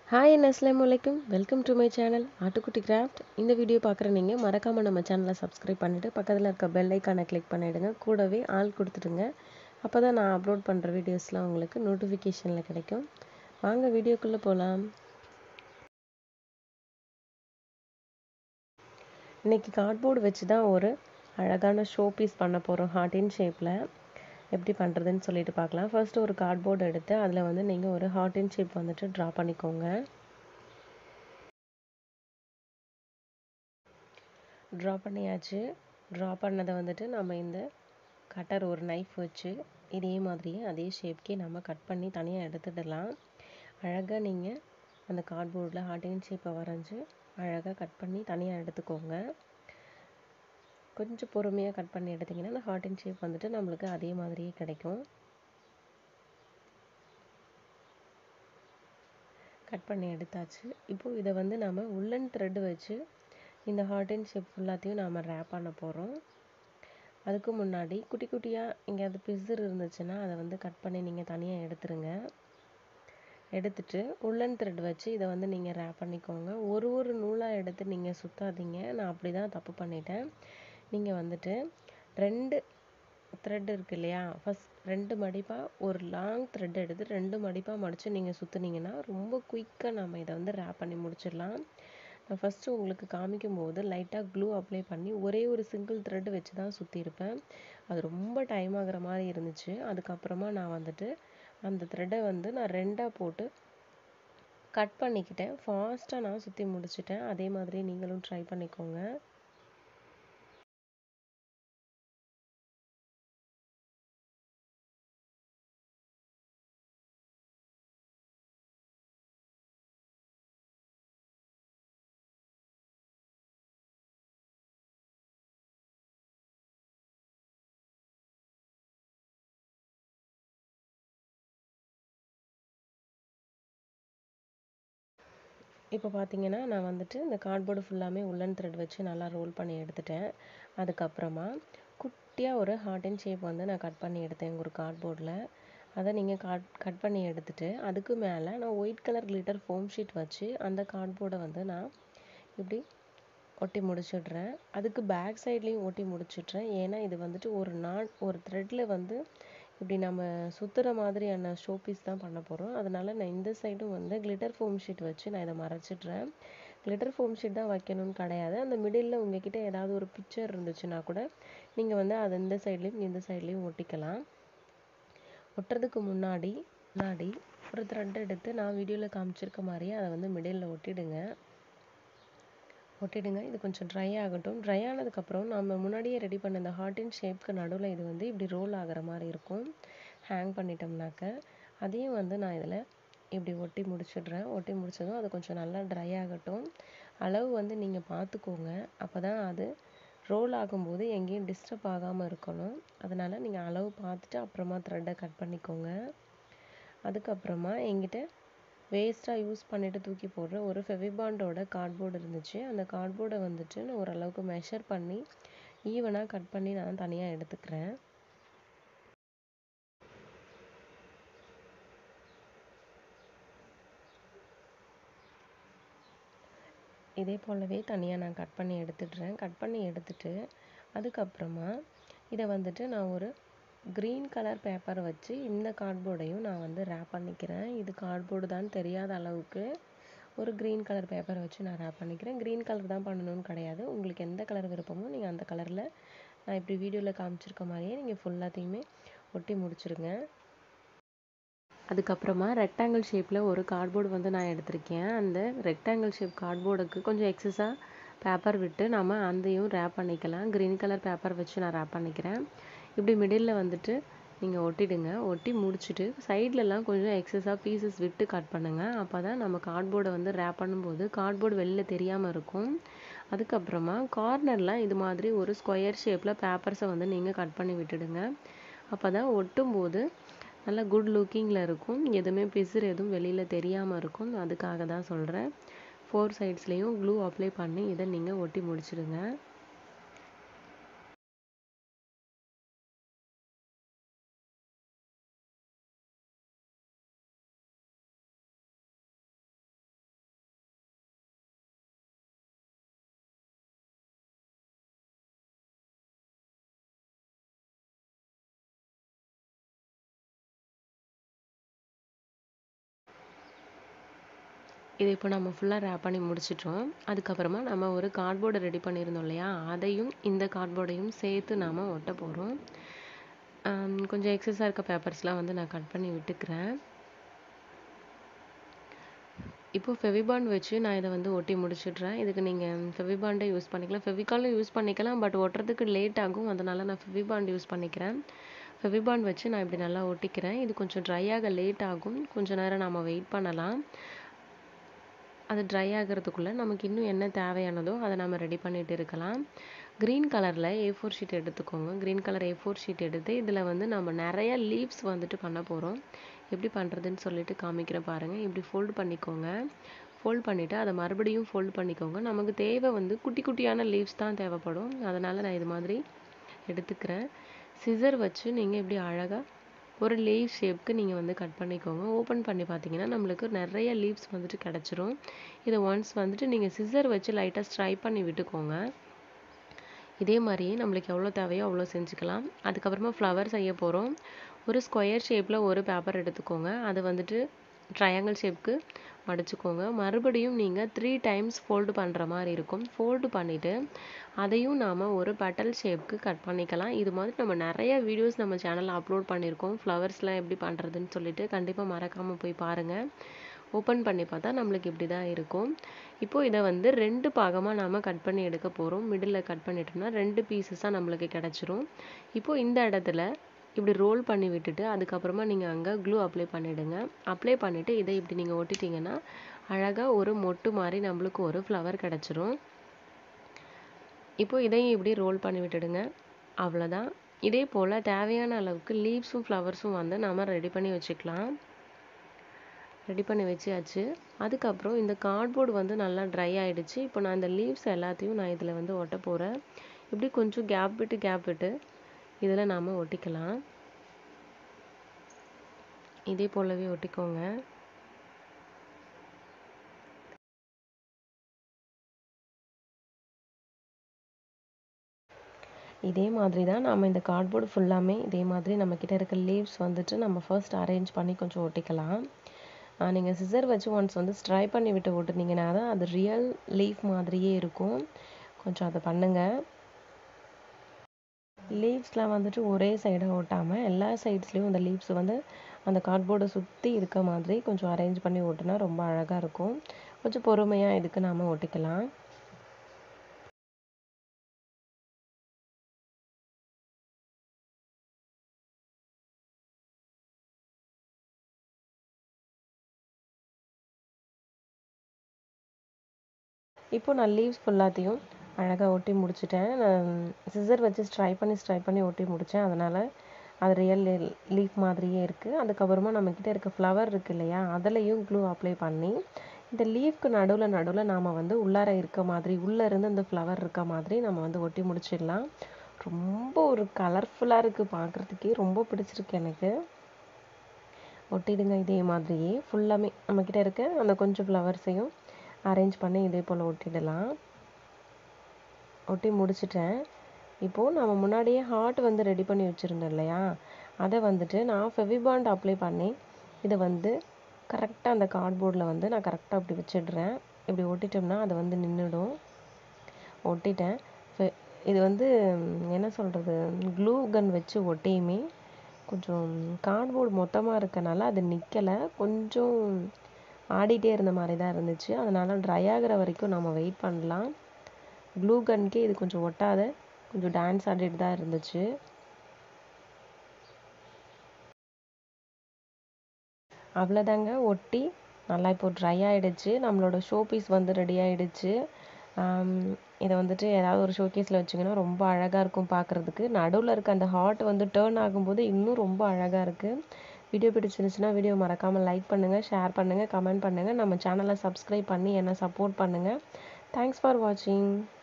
hi and அஸ்லாம் வலைக்கும் welcome to my channel ஆட்டுக்குட்டி கிராஃப்ட் இந்த வீடியோ பார்க்குற நீங்கள் மறக்காமல் நம்ம சேனலை சப்ஸ்கிரைப் பண்ணிவிட்டு பக்கத்தில் இருக்க பெல் ஐக்கானை கிளிக் பண்ணிவிடுங்க கூடவே ஆள் கொடுத்துடுங்க அப்போ தான் நான் அப்லோட் பண்ணுற வீடியோஸ்லாம் உங்களுக்கு நோட்டிஃபிகேஷனில் கிடைக்கும் வாங்க வீடியோக்குள்ளே போகலாம் இன்றைக்கி கார்ட்போர்டு வச்சு தான் ஒரு அழகான ஷோ பீஸ் பண்ண போகிறோம் ஹார்டின் ஷேப்பில் எப்படி பண்ணுறதுன்னு சொல்லிட்டு பார்க்கலாம் ஃபர்ஸ்ட் ஒரு கார்ட்போர்டு எடுத்து அதில் வந்து நீங்கள் ஒரு ஹார்டின் ஷேப் வந்துட்டு ட்ரா பண்ணிக்கோங்க ட்ரா பண்ணியாச்சு ட்ரா பண்ணதை வந்துட்டு நம்ம இந்த கட்டர் ஒரு நைஃப் வச்சு இதே மாதிரியே அதே ஷேப்க்கே நம்ம கட் பண்ணி தனியாக எடுத்துடலாம் அழகாக நீங்கள் அந்த கார்ட்போர்டில் ஹார்டின் ஷேப்பை வரைஞ்சி அழகாக கட் பண்ணி தனியாக எடுத்துக்கோங்க கொஞ்சம் பொறுமையாக கட் பண்ணி எடுத்திங்கன்னா அந்த ஹார்ட் அண்ட் ஷேப் வந்துட்டு நம்மளுக்கு அதே மாதிரியே கிடைக்கும் கட் பண்ணி எடுத்தாச்சு இப்போது இதை வந்து நம்ம உள்ளன் த்ரெட் வச்சு இந்த ஹார்ட் அண்ட் ஷேப் ஃபுல்லாத்தையும் நாம் ரேப் பண்ண போகிறோம் அதுக்கு முன்னாடி குட்டி குட்டியாக எங்கேயாவது பிசர் இருந்துச்சுன்னா அதை வந்து கட் பண்ணி நீங்கள் தனியாக எடுத்துருங்க எடுத்துட்டு உள்ளன் த்ரெட் வச்சு இதை வந்து நீங்கள் ரேப் பண்ணிக்கோங்க ஒரு ஒரு நூலாக எடுத்து நீங்கள் சுற்றாதீங்க நான் அப்படி தான் தப்பு பண்ணிட்டேன் நீங்கள் வந்துட்டு ரெண்டு த்ரெட் இருக்கு இல்லையா ஃபஸ்ட் ரெண்டு மடிப்பாக ஒரு லாங் த்ரெட் எடுத்து ரெண்டு மடிப்பாக மடித்து நீங்கள் சுற்றுனீங்கன்னா ரொம்ப குயிக்காக நம்ம இதை வந்து ரேப் பண்ணி முடிச்சிடலாம் நான் ஃபஸ்ட்டு உங்களுக்கு காமிக்கும் போது லைட்டாக க்ளூ அப்ளை பண்ணி ஒரே ஒரு சிங்கிள் த்ரெட் வச்சு தான் சுற்றிருப்பேன் அது ரொம்ப டைம் ஆகிற மாதிரி இருந்துச்சு அதுக்கப்புறமா நான் வந்துட்டு அந்த த்ரெட்டை வந்து நான் ரெண்டாக போட்டு கட் பண்ணிக்கிட்டேன் ஃபாஸ்ட்டாக நான் சுற்றி முடிச்சிட்டேன் அதே மாதிரி நீங்களும் ட்ரை பண்ணிக்கோங்க இப்போ பார்த்தீங்கன்னா நான் வந்துட்டு இந்த கார்ட்போர்டு ஃபுல்லாமே உள்ளன் த்ரெட் வச்சு நல்லா ரோல் பண்ணி எடுத்துட்டேன் அதுக்கப்புறமா குட்டியாக ஒரு ஹார்ட் அண்ட் ஷேப் வந்து நான் கட் பண்ணி எடுத்தேன் ஒரு கார்ட்போர்டில் அதை நீங்கள் காட் கட் பண்ணி எடுத்துட்டு அதுக்கு மேலே நான் white colour glitter foam sheet வச்சு அந்த கார்ட்போர்டை வந்து நான் இப்படி ஒட்டி முடிச்சிடுறேன் அதுக்கு பேக் சைட்லேயும் ஒட்டி முடிச்சிடுறேன் ஏன்னா இது வந்துட்டு ஒரு நாட் ஒரு த்ரெட்டில் வந்து இப்படி நம்ம சுற்றுற மாதிரியான ஷோ பீஸ் தான் பண்ண போகிறோம் அதனால் நான் இந்த சைடும் வந்து கிளிட்டர் ஃபோம் ஷீட் வச்சு நான் இதை மறைச்சிட்றேன் கிளிட்டர் ஃபோம் ஷீட் தான் வைக்கணும்னு கிடையாது அந்த மிடில் உங்ககிட்ட ஏதாவது ஒரு பிக்சர் இருந்துச்சுன்னா கூட நீங்கள் வந்து அதை இந்த சைட்லேயும் இந்த சைட்லேயும் ஒட்டிக்கலாம் ஒட்டுறதுக்கு முன்னாடி முன்னாடி ஒரு த்ரெட் எடுத்து நான் வீடியோவில் காமிச்சிருக்க மாதிரியே அதை வந்து மிடில் ஒட்டிடுங்க ஒட்டிடுங்க இது கொஞ்சம் ட்ரை ஆகட்டும் ட்ரை ஆனதுக்கப்புறம் நம்ம முன்னாடியே ரெடி பண்ண இந்த ஹார்டின் ஷேப்க்கு நடுவில் இது வந்து இப்படி ரோல் ஆகிற மாதிரி இருக்கும் ஹேங் பண்ணிட்டோம்னாக்க அதையும் வந்து நான் இதில் இப்படி ஒட்டி முடிச்சிடுறேன் ஒட்டி முடிச்சதும் அது கொஞ்சம் நல்லா ட்ரை ஆகட்டும் அளவு வந்து நீங்கள் பார்த்துக்கோங்க அப்போ தான் அது ரோல் ஆகும்போது எங்கேயும் டிஸ்டர்ப் ஆகாமல் இருக்கணும் அதனால் நீங்கள் அளவு பார்த்துட்டு அப்புறமா த்ரெட்டை கட் பண்ணிக்கோங்க அதுக்கப்புறமா எங்கிட்ட வேஸ்ட்டாக யூஸ் பண்ணிவிட்டு தூக்கி போடுற ஒரு ஃபெவிபாண்டோட கார்ட்போர்டு இருந்துச்சு அந்த கார்ட்போர்டை வந்துட்டு நான் ஓரளவுக்கு மெஷர் பண்ணி ஈவனாக கட் பண்ணி நான் தனியாக எடுத்துக்கிறேன் இதே போலவே தனியாக நான் கட் பண்ணி எடுத்துடுறேன் கட் பண்ணி எடுத்துட்டு அதுக்கப்புறமா இதை வந்துட்டு நான் ஒரு க்ரீன் கலர் பேப்பர் வச்சு இந்த கார்ட்போர்டையும் நான் வந்து ரேப் பண்ணிக்கிறேன் இது கார்ட்போர்டு தான் தெரியாத அளவுக்கு ஒரு க்ரீன் கலர் பேப்பரை வச்சு நான் ரேப் பண்ணிக்கிறேன் க்ரீன் கலர் தான் பண்ணணும்னு கிடையாது உங்களுக்கு எந்த கலர் விருப்பமோ நீங்கள் அந்த கலரில் நான் இப்படி வீடியோவில் காமிச்சிருக்க மாதிரியே நீங்கள் ஃபுல்லாத்தையுமே ஒட்டி முடிச்சிருங்க அதுக்கப்புறமா ரெக்டாங்கிள் ஷேப்பில் ஒரு கார்ட்போர்டு வந்து நான் எடுத்திருக்கேன் அந்த ரெக்டாங்கிள் ஷேப் கார்ட்போர்டுக்கு கொஞ்சம் எக்ஸஸாக பேப்பர் விட்டு நம்ம அதையும் ரேப் பண்ணிக்கலாம் க்ரீன் கலர் பேப்பர் வச்சு நான் ரேப் பண்ணிக்கிறேன் இப்படி மிடில் வந்துட்டு நீங்கள் ஒட்டிடுங்க ஒட்டி முடிச்சுட்டு சைட்லலாம் கொஞ்சம் எக்ஸஸாக பீசஸ் விட்டு கட் பண்ணுங்கள் அப்போ தான் நம்ம கார்ட்போர்டை வந்து ரேப் பண்ணும்போது கார்ட்போர்டு வெளில தெரியாமல் இருக்கும் அதுக்கப்புறமா கார்னர்லாம் இது மாதிரி ஒரு ஸ்கொயர் ஷேப்பில் பேப்பர்ஸை வந்து நீங்கள் கட் பண்ணி விட்டுடுங்க அப்போ தான் ஒட்டும்போது நல்லா குட் லுக்கிங்கில் இருக்கும் எதுவுமே பிசுறு எதுவும் வெளியில் தெரியாமல் இருக்கும் அதுக்காக தான் சொல்கிறேன் ஃபோர் சைட்ஸ்லேயும் க்ளூ அப்ளை பண்ணி இதை நீங்கள் ஒட்டி முடிச்சிடுங்க இது இப்போ நம்ம ஃபுல்லாக ரேப் பண்ணி முடிச்சிட்டோம் அதுக்கப்புறமா நம்ம ஒரு கார்ட்போர்டை ரெடி பண்ணியிருந்தோம் இல்லையா அதையும் இந்த கார்ட்போர்டையும் சேர்த்து நாம் ஒட்ட போகிறோம் கொஞ்சம் எக்ஸஸாக இருக்க பேப்பர்ஸ்லாம் வந்து நான் கட் பண்ணி விட்டுக்கிறேன் இப்போ ஃபெவிபாண்ட் வச்சு நான் இதை வந்து ஒட்டி முடிச்சிடுறேன் இதுக்கு நீங்கள் ஃபெவிபாண்டே யூஸ் பண்ணிக்கலாம் ஃபெவிகாலும் யூஸ் பண்ணிக்கலாம் பட் ஒட்டுறதுக்கு லேட் ஆகும் அதனால் நான் ஃபெவிபாண்ட் யூஸ் பண்ணிக்கிறேன் ஃபெவிபாண்ட் வச்சு நான் இப்படி நல்லா ஒட்டிக்கிறேன் இது கொஞ்சம் ட்ரை ஆக லேட் ஆகும் கொஞ்ச நேரம் நாம் வெயிட் பண்ணலாம் அது ட்ரை ஆகிறதுக்குள்ளே நமக்கு இன்னும் என்ன தேவையானதோ அதை நம்ம ரெடி பண்ணிட்டு இருக்கலாம் க்ரீன் கலரில் ஏ ஃபோர் ஷீட் எடுத்துக்கோங்க green colour A four sheet எடுத்து இதில் வந்து நம்ம நிறைய லீவ்ஸ் வந்துட்டு பண்ண போகிறோம் எப்படி பண்ணுறதுன்னு சொல்லிட்டு காமிக்கிறேன் பாருங்கள் இப்படி ஃபோல்டு பண்ணிக்கோங்க ஃபோல்ட் பண்ணிவிட்டு அதை மறுபடியும் ஃபோல்ட் பண்ணிக்கோங்க நமக்கு தேவை வந்து குட்டி குட்டியான லீவ்ஸ் தான் தேவைப்படும் அதனால் நான் இது மாதிரி எடுத்துக்கிறேன் சிசர் வச்சு நீங்கள் இப்படி அழகாக ஒரு லீவ் ஷேப்க்கு நீங்கள் வந்து கட் பண்ணிக்கோங்க ஓப்பன் பண்ணி பார்த்தீங்கன்னா நம்மளுக்கு நிறைய லீவ்ஸ் வந்துட்டு கிடச்சிரும் இதை ஒன்ஸ் வந்துட்டு நீங்கள் சிசர் வச்சு லைட்டாக ஸ்ட்ரை பண்ணி விட்டுக்கோங்க இதே மாதிரியே நம்மளுக்கு எவ்வளோ தேவையோ அவ்வளோ செஞ்சுக்கலாம் அதுக்கப்புறமா ஃப்ளவர் செய்ய போகிறோம் ஒரு ஸ்கொயர் ஷேப்பில் ஒரு பேப்பர் எடுத்துக்கோங்க அது வந்துட்டு ட்ரையாங்கிள் ஷேப்க்கு மடிச்சுக்கோங்க மறுபடியும் நீங்கள் த்ரீ டைம்ஸ் ஃபோல்டு பண்ணுற மாதிரி இருக்கும் ஃபோல்டு பண்ணிவிட்டு அதையும் நாம் ஒரு பட்டல் ஷேப்க்கு கட் பண்ணிக்கலாம் இது மாதிரி நம்ம நிறைய வீடியோஸ் நம்ம சேனலில் அப்லோட் பண்ணியிருக்கோம் ஃப்ளவர்ஸ்லாம் எப்படி பண்ணுறதுன்னு சொல்லிட்டு கண்டிப்பாக மறக்காமல் போய் பாருங்கள் ஓப்பன் பண்ணி பார்த்தா நம்மளுக்கு இப்படி தான் இருக்கும் இப்போது இதை வந்து ரெண்டு பாகமாக நாம் கட் பண்ணி எடுக்க போகிறோம் மிடில் கட் பண்ணிட்டோம்னா ரெண்டு பீசஸாக நம்மளுக்கு கிடச்சிரும் இப்போது இந்த இடத்துல இப்படி ரோல் பண்ணி விட்டுட்டு அதுக்கப்புறமா நீங்கள் அங்கே க்ளூ அப்ளை பண்ணிவிடுங்க அப்ளை பண்ணிவிட்டு இதை இப்படி நீங்கள் ஒட்டிட்டீங்கன்னா அழகாக ஒரு மொட்டு மாதிரி நம்மளுக்கு ஒரு ஃப்ளவர் கிடச்சிரும் இப்போ இதையும் இப்படி ரோல் பண்ணி விட்டுடுங்க அவ்வளோதான் இதே போல் தேவையான அளவுக்கு லீவ்ஸும் ஃப்ளவர்ஸும் வந்து நாம் ரெடி பண்ணி வச்சுக்கலாம் ரெடி பண்ணி வச்சாச்சு அதுக்கப்புறம் இந்த கார்ட்போர்டு வந்து நல்லா ட்ரை ஆகிடுச்சு இப்போ நான் இந்த லீவ்ஸ் எல்லாத்தையும் நான் இதில் வந்து ஒட்ட போகிறேன் இப்படி கொஞ்சம் கேப் விட்டு கேப் விட்டு இதில் நாம் ஒட்டிக்கலாம் இதே போலவே ஒட்டிக்கோங்க இதே மாதிரி தான் நம்ம இந்த கார்ட்போர்டு ஃபுல்லாமே இதே மாதிரி நம்மக்கிட்ட இருக்க லீவ்ஸ் வந்துட்டு நம்ம ஃபர்ஸ்ட் அரேஞ்ச் பண்ணி கொஞ்சம் ஒட்டிக்கலாம் நீங்கள் சிசர் வச்சு ஒன்ஸ் வந்து ஸ்ட்ரை பண்ணி விட்டு ஓட்டுனீங்கன்னா தான் அது ரியல் லீஃப் மாதிரியே இருக்கும் கொஞ்சம் அதை பண்ணுங்கள் லீவ்ஸ்லாம் வந்துட்டு ஒரே சைடாக ஓட்டாமல் எல்லா சைட்ஸ்லேயும் அந்த லீவ்ஸ் வந்து அந்த கார்ட்போர்டை சுற்றி இருக்க மாதிரி கொஞ்சம் அரேஞ்ச் பண்ணி ஓட்டுனா ரொம்ப அழகாக இருக்கும் கொஞ்சம் பொறுமையாக இதுக்கு நாம் ஒட்டிக்கலாம் இப்போ நான் லீவ்ஸ் ஃபுல்லாத்தையும் அழகாக ஒட்டி முடிச்சிட்டேன் நான் சிசர் வச்சு ஸ்ட்ரை பண்ணி ஸ்ட்ரை பண்ணி ஒட்டி முடித்தேன் அதனால் அது ரியல் லீஃப் மாதிரியே இருக்குது அதுக்கப்புறமா நம்மக்கிட்ட இருக்க ஃப்ளவர் இருக்குது இல்லையா அதுலேயும் க்ளூ அப்ளை பண்ணி இந்த லீஃப்க்கு நடுவில் நடுவில் நாம் வந்து உள்ளார இருக்க மாதிரி உள்ளே இருந்து அந்த ஃப்ளவர் இருக்க மாதிரி நம்ம வந்து ஒட்டி முடிச்சிடலாம் ரொம்ப ஒரு கலர்ஃபுல்லாக இருக்குது பார்க்குறதுக்கே ரொம்ப பிடிச்சிருக்கு எனக்கு ஒட்டிடுங்க இதே மாதிரியே ஃபுல்லாமே நம்மக்கிட்ட இருக்க அந்த கொஞ்சம் ஃப்ளவர்ஸையும் அரேஞ்ச் பண்ணி இதே போல் ஒட்டிடலாம் ஒட்டி முடிச்சிட்டேன் இப்போது நம்ம முன்னாடியே ஹார்ட் வந்து ரெடி பண்ணி வச்சுருந்தோம் இல்லையா அதை வந்துட்டு நான் ஃபெவிபாண்ட் அப்ளை பண்ணி இதை வந்து கரெக்டாக அந்த கார்ட்போர்டில் வந்து நான் கரெக்டாக அப்படி வச்சிடுறேன் இப்படி ஒட்டிட்டோம்னா அது வந்து நின்றுடும் ஒட்டிட்டேன் இது வந்து என்ன சொல்கிறது க்ளூ கன் வச்சு ஒட்டியுமே கொஞ்சம் கார்ட்போர்டு மொத்தமாக இருக்கனால அது நிற்கலை கொஞ்சம் ஆடிட்டே இருந்த மாதிரி தான் இருந்துச்சு அதனால் ட்ரை ஆகிற வரைக்கும் நம்ம வெயிட் பண்ணலாம் க்ளூ கன்க்கே இது கொஞ்சம் ஒட்டாத கொஞ்சம் டான்ஸ் ஆடிட்டு தான் இருந்துச்சு அவ்வளோதாங்க ஒட்டி நல்லா இப்போ ட்ரை ஆகிடுச்சு நம்மளோட ஷோ பீஸ் வந்து ரெடி ஆகிடுச்சு இதை வந்துட்டு ஏதாவது ஒரு ஷோகேஸில் வச்சிங்கன்னா ரொம்ப அழகாக இருக்கும் பார்க்குறதுக்கு நடுவில் இருக்க அந்த ஹார்ட் வந்து டேர்ன் ஆகும்போது இன்னும் ரொம்ப அழகாக இருக்குது வீடியோ பிடிச்சிருந்துச்சுன்னா வீடியோ மறக்காமல் லைக் பண்ணுங்கள் ஷேர் பண்ணுங்கள் கமெண்ட் பண்ணுங்கள் நம்ம சேனலை சப்ஸ்கிரைப் பண்ணி என்னை சப்போர்ட் பண்ணுங்கள் தேங்க்ஸ் ஃபார் வாட்சிங்